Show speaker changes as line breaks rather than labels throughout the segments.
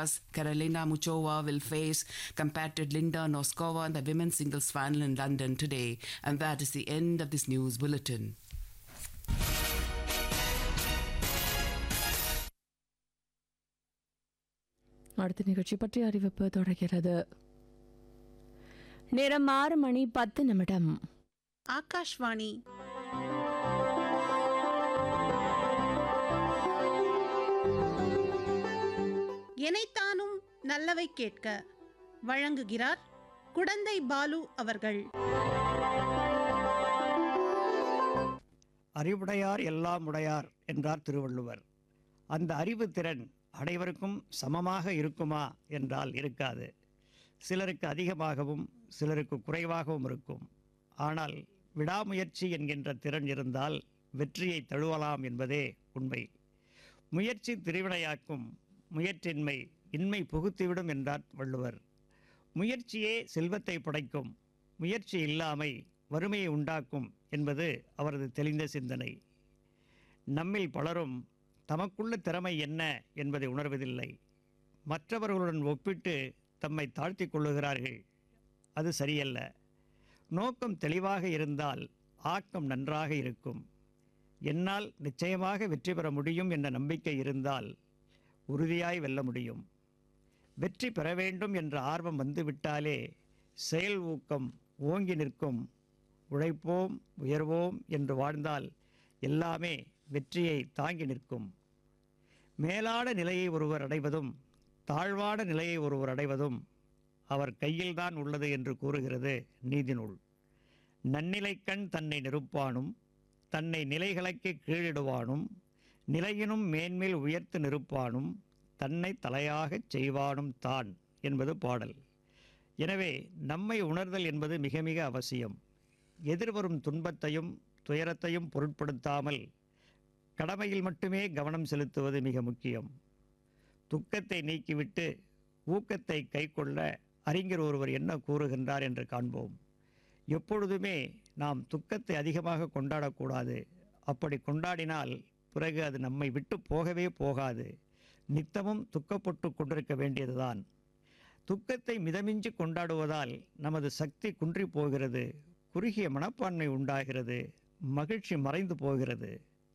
stars Carolina Muchova will face compatriot Linda Noskova in the women's singles final in London today. And that is the end of this news bulletin.
அடுத்த நிகழ்ச்சி பற்றிய அறிவிப்பு தொடர்கிறது நேரம் ஆறு மணி பத்து நிமிடம்
ஆகாஷ்வாணி எனைத்தானும் நல்லவை கேட்க வழங்குகிறார் குடந்தை பாலு அவர்கள்
அறிவுடையார் எல்லாம் உடையார் என்றார் திருவள்ளுவர் அந்த அறிவு திறன் அனைவருக்கும் சமமாக இருக்குமா என்றால் இருக்காது சிலருக்கு அதிகமாகவும் சிலருக்கு குறைவாகவும் இருக்கும் ஆனால் விடாமுயற்சி என்கின்ற திறன் இருந்தால் வெற்றியை தழுவலாம் என்பதே உண்மை முயற்சி திருவினையாக்கும் முயற்சின்மை இன்மை புகுத்திவிடும் என்றார் வள்ளுவர் முயற்சியே செல்வத்தை படைக்கும் முயற்சி இல்லாமை வறுமையை உண்டாக்கும் என்பது அவரது தெளிந்த சிந்தனை நம்மில் பலரும் தமக்குள்ள திறமை என்ன என்பதை உணர்வதில்லை மற்றவர்களுடன் ஒப்பிட்டு தம்மை தாழ்த்திக் கொள்ளுகிறார்கள் அது சரியல்ல நோக்கம் தெளிவாக இருந்தால் ஆக்கம் நன்றாக இருக்கும் என்னால் நிச்சயமாக வெற்றி பெற முடியும் என்ற நம்பிக்கை இருந்தால் உறுதியாய் வெல்ல முடியும் வெற்றி பெற வேண்டும் என்ற ஆர்வம் வந்துவிட்டாலே செயல் ஊக்கம் ஓங்கி நிற்கும் உழைப்போம் உயர்வோம் என்று வாழ்ந்தால் எல்லாமே வெற்றியை தாங்கி நிற்கும் மேலான நிலையை ஒருவர் அடைவதும் தாழ்வான நிலையை ஒருவர் அடைவதும் அவர் கையில்தான் உள்ளது என்று கூறுகிறது நீதிநூல் நன்னிலைக்கண் தன்னை நிறுப்பானும் தன்னை நிலைகளுக்கு கீழிடுவானும் நிலையினும் மேன்மேல் உயர்த்து நிறுப்பானும் தன்னை தலையாகச் செய்வானும் தான் என்பது பாடல் எனவே நம்மை உணர்தல் என்பது மிக மிக அவசியம் எதிர்வரும் துன்பத்தையும் துயரத்தையும் பொருட்படுத்தாமல் கடமையில் மட்டுமே கவனம் செலுத்துவது மிக முக்கியம் துக்கத்தை நீக்கிவிட்டு ஊக்கத்தை கைக்கொள்ள அறிஞர் ஒருவர் என்ன கூறுகின்றார் என்று காண்போம் எப்பொழுதுமே நாம் துக்கத்தை அதிகமாக கொண்டாடக்கூடாது அப்படி கொண்டாடினால் பிறகு அது நம்மை விட்டு போகவே போகாது நித்தமும் துக்கப்பட்டு கொண்டிருக்க வேண்டியதுதான் துக்கத்தை மிதமிஞ்சி கொண்டாடுவதால் நமது சக்தி குன்றி போகிறது குறுகிய மனப்பான்மை உண்டாகிறது மகிழ்ச்சி மறைந்து போகிறது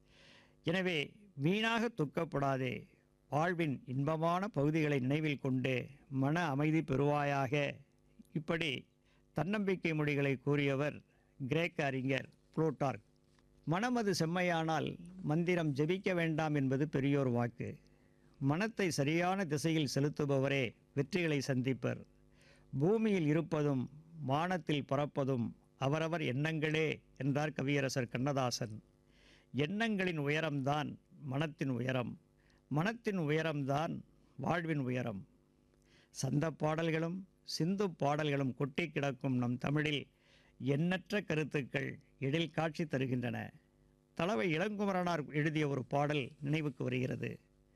எனவே வீணாக துக்கப்படாதே வாழ்வின் இன்பமான பகுதிகளை நினைவில் கொண்டு மன அமைதி பெறுவாயாக இப்படி தன்னம்பிக்கை மொழிகளை கூறியவர் கிரேக்க அறிஞர் புளூட்டார்க் மனமது செம்மையானால் மந்திரம் ஜெபிக்க வேண்டாம் என்பது பெரியோர் வாக்கு மனத்தை சரியான திசையில் செலுத்துபவரே வெற்றிகளை சந்திப்பர் பூமியில் இருப்பதும் வானத்தில் பறப்பதும் அவரவர் எண்ணங்களே என்றார் கவியரசர் கண்ணதாசன் எண்ணங்களின் உயரம்தான் மனத்தின் உயரம் மனத்தின் உயரம்தான் வாழ்வின் உயரம் சந்த பாடல்களும் சிந்து பாடல்களும் கொட்டி கிடக்கும் நம் தமிழில் எண்ணற்ற கருத்துக்கள் எழில் காட்சி தருகின்றன தளவை இளங்குமரனார் எழுதிய ஒரு பாடல் நினைவுக்கு வருகிறது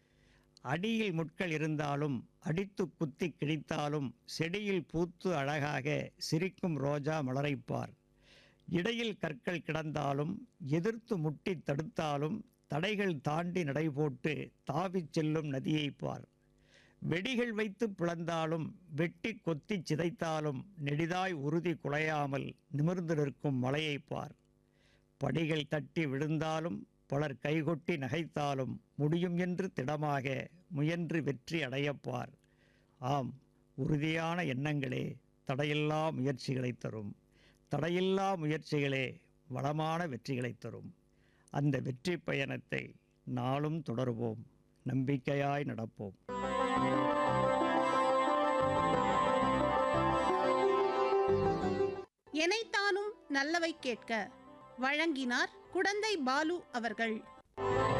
அடியில் முட்கள் இருந்தாலும் அடித்து குத்தி கிழித்தாலும் செடியில் பூத்து அழகாக சிரிக்கும் ரோஜா மலரைப்பார் இடையில் கற்கள் கிடந்தாலும் எதிர்த்து முட்டி தடுத்தாலும் தடைகள் தாண்டி நடைபோட்டு தாவிச் செல்லும் நதியைப் பார் வெடிகள் வைத்து பிளந்தாலும் வெட்டி கொத்தி சிதைத்தாலும் நெடிதாய் உறுதி குலையாமல் நிமிர்ந்து நிற்கும் மலையைப் பார் படிகள் தட்டி விழுந்தாலும் பலர் கைகொட்டி நகைத்தாலும் முடியும் என்று திடமாக முயன்று வெற்றி அடையப்பார் ஆம் உறுதியான எண்ணங்களே தடையில்லா முயற்சிகளை தரும் தடையில்லா முயற்சிகளே வளமான வெற்றிகளை தரும் அந்த வெற்றி பயணத்தை நாளும் தொடருவோம் நம்பிக்கையாய் நடப்போம்
எனைத்தானும் நல்லவை கேட்க வழங்கினார் குடந்தை பாலு அவர்கள்